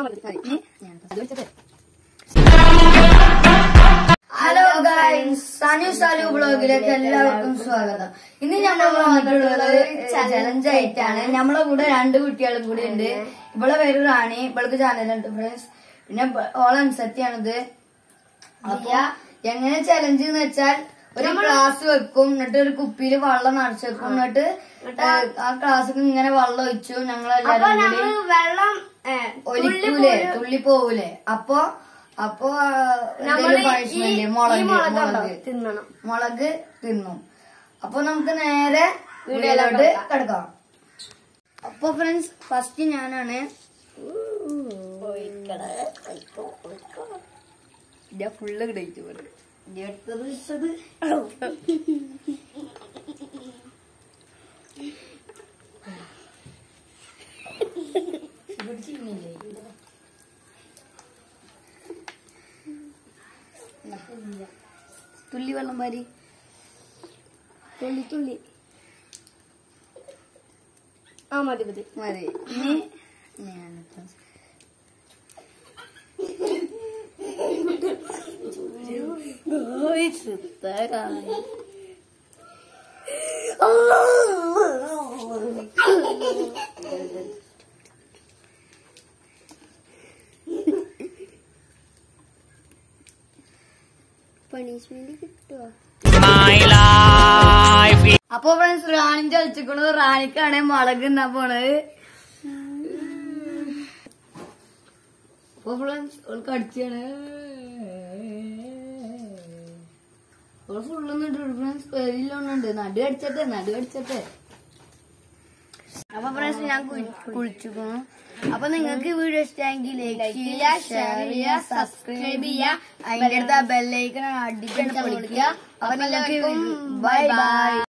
hello guys Sanu Salu ബ്ലോഗിലേക്ക് എല്ലാവർക്കും സ്വാഗതം ഇന്ന് നമ്മൾ വന്നിട്ടുള്ളത് ചലഞ്ച് ആയിട്ടാണ് നമ്മളെ കൂടെ രണ്ട് കുട്ടികളും കൂടി ഉണ്ട് ഇവളെ പേര് റാണി ഇവൾക്ക് ചാനലുണ്ട് ഫ്രണ്ട്സ് പിന്നെ ഓളെ അൻസത്തിയാണിത് അപ്പൊ എങ്ങനെ ചലഞ്ച് എന്ന് വെച്ചാൽ ഒരു ഗ്ലാസ് വെക്കും എന്നിട്ട് ഒരു കുപ്പിയിൽ വെള്ളം നിറച്ച് വെക്കും എന്നിട്ട് ആ ഗ്ലാസ്സിൽ ഇങ്ങനെ വെള്ളം ഒഴിച്ചു ഞങ്ങളെല്ലാരും കൂടി വെള്ളം ഒലിക്കൂലേ തുള്ളി പോവൂലേ അപ്പൊ അപ്പൊ പണിഷ്മെന്റ് മുളക് മുളക് തിന്നണം മുളക് തിന്നും അപ്പൊ നമുക്ക് നേരെ വീഡിയോയിലോട്ട് കിടക്കാം അപ്പൊ ഫ്രണ്ട്സ് ഫസ്റ്റ് ഞാനാണ് ഫുള്ള് കഴിച്ചു അടുത്തത് തുള്ളി വെള്ളം പാരി തുള്ളി തുള്ളി ആ മതി മതി മതി ഇനി ഞാനിപ്പം പണിഷ്മെന്റ് കിട്ടുമോ അപ്പൊ ഫ്രണ്ട്സ് റാണി ചലിച്ചിക്കണത് റാണിക്കാണ് മുളക് എന്നാ പോണത് അപ്പൊ ഫ്രണ്ട്സ് ഓൾക്ക് അടിച്ചാണ് ഓള് ഫുള്ളൊന്നും ഇട്ടു ഫ്രണ്ട്സ് പേരിലൊന്നുണ്ട് നടു അടിച്ചട്ടെ നടു അടിച്ചട്ടെ അപ്പൊ ഫ്രണ്ട്സ് ഞാൻ കുളിച്ചിരിക്കുന്നു അപ്പൊ നിങ്ങൾക്ക് വീഡിയോ ഇഷ്ടമെങ്കിൽ ലൈക്ക് ചെയ്യുക ഷെയർ ചെയ്യുക സബ്സ്ക്രൈബ് ചെയ്യുക അതിന്റെ അടുത്ത് ബെല്ലൈക്കൺ അടിക്കാൻ വിളിക്കുക അപ്പൊ നിങ്ങൾക്ക് ബൈ ബൈ